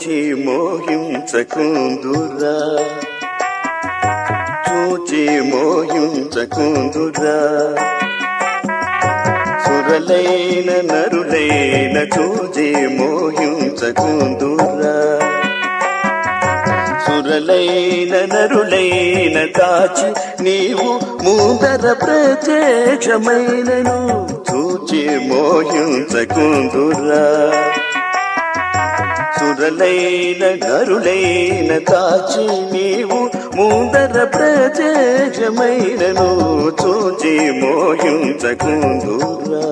చూచి మోహించకుందురా చూచి మోహించకుందురా సురలైన నరులైన చూచి మోహించకుందురా సురలైన నరులైన కాచి నీవు ముందర ప్రత్యక్షమైనను చూచి మోహించకుందురా సురలైన నరులైన కాచి నీవు ముందర ప్రత్యక్షమైనను చూచి మోహించకుందురా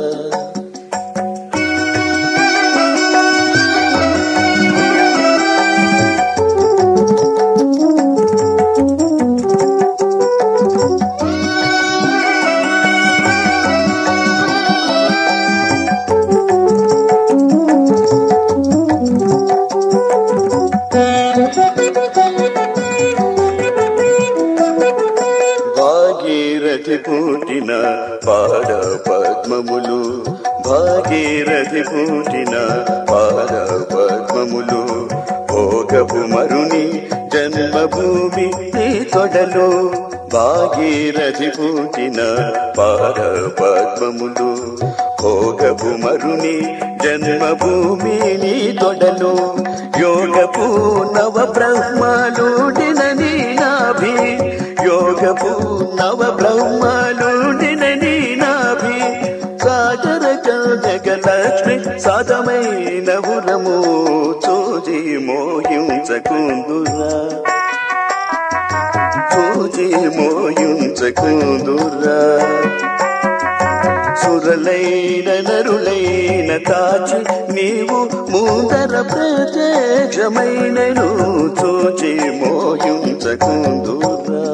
భాగీరథి పుట్టిన పాద పద్మములు భాగీరథి పుట్టిన పాద పద్మములు భోగపు మరుని జన్మభూమి నీ తొడలు భాగీరథి పుట్టిన పాద పద్మములు భోగపు మరుని జన్మభూమి నీ తొడలు యోగపు నవ బ్రహ్మలుడిన నీ నాభి యోగపు నవ బ్రహ్మలుడిన నీ నాభి సాగర జగలక్ష్మి సాధమైన ఉరము చూచి మోహించకుందురా చూచి మోహించకుందురా సురలైన నరులైన తాచి నీవు ముందర ప్రత్యక్షమైనను చూచి మోహించకుందురా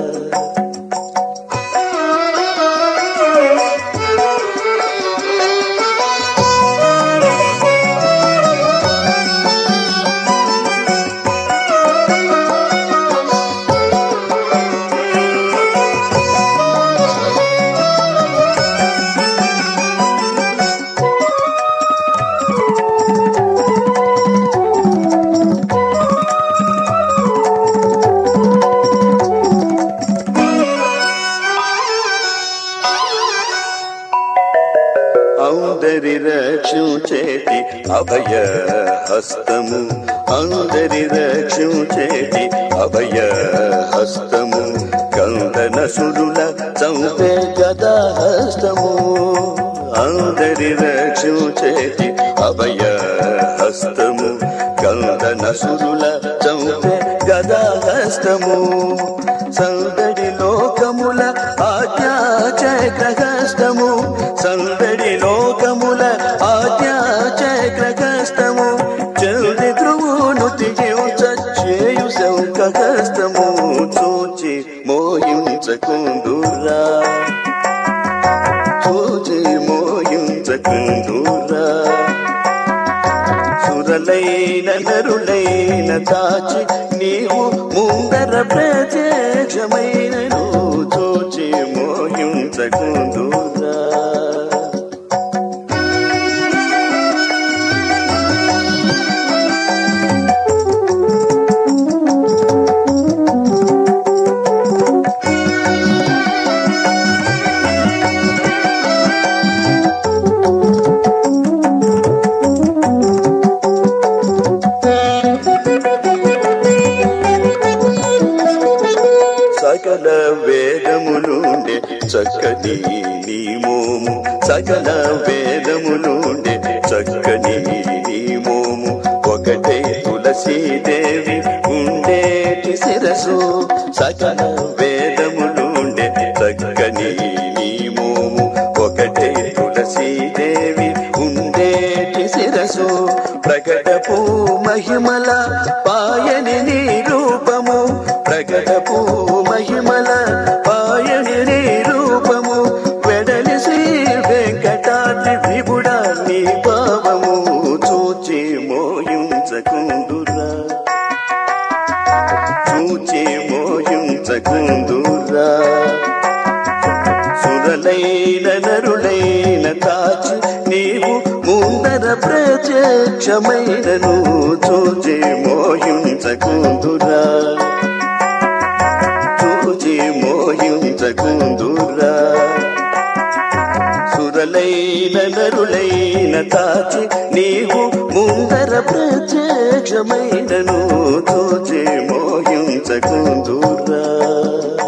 అందరి రక్షించేటి అభయ హస్తము అందరి రక్షించేటి అభయ హస్తము కందన సురుల చంపే గదా హస్తము అందరి రక్షించేటి అభయ హస్తము కందన సురుల చంపే గదా హస్తము సందడి లోకముల ఆజ్ఞా చక్రహస్తము సందడి లోకముల ఆజ్ఞా చక్రహస్తము చల్ది ధ్రువును తిగించు శంఖహస్తము చూచి మోయించకుందురా చూచి మోయించకుందురా సురలైన నరులైన తాచి నీవు ముందర ప్రత్యక్షమైనను చూచి మోహించకుందురా సకల వేదములుండే చక్కని నీ మోము సకల వేదములుండే చక్కని నీ మోము ఒకటే తులసీదేవి ఉండేటి శిరసు సకల వేదములుండే చక్కని నీ మోము ఒకటే తులసీదేవి ఉండేటి శిరసు ప్రకటపు మహిమల పాయని నీ రూపము ప్రకటపు మహిమల పాయని నీ రూపము వెడలి శ్రీ వెంకటాద్రి విభుడా నీ భావము చూచి మోయించకుందురా చూచి మోయించకుందురా సురలైన నరులైన తాచి నీవు ముందర ప్రచ ప్రత్యక్షమైనను చూచి మోహించకుందురా చూచి మోహించకుందురా సురలైన నరులైన తాచి నీవు ముందర ప్రత్యక్షమైనను చూచి మోహించకుందురా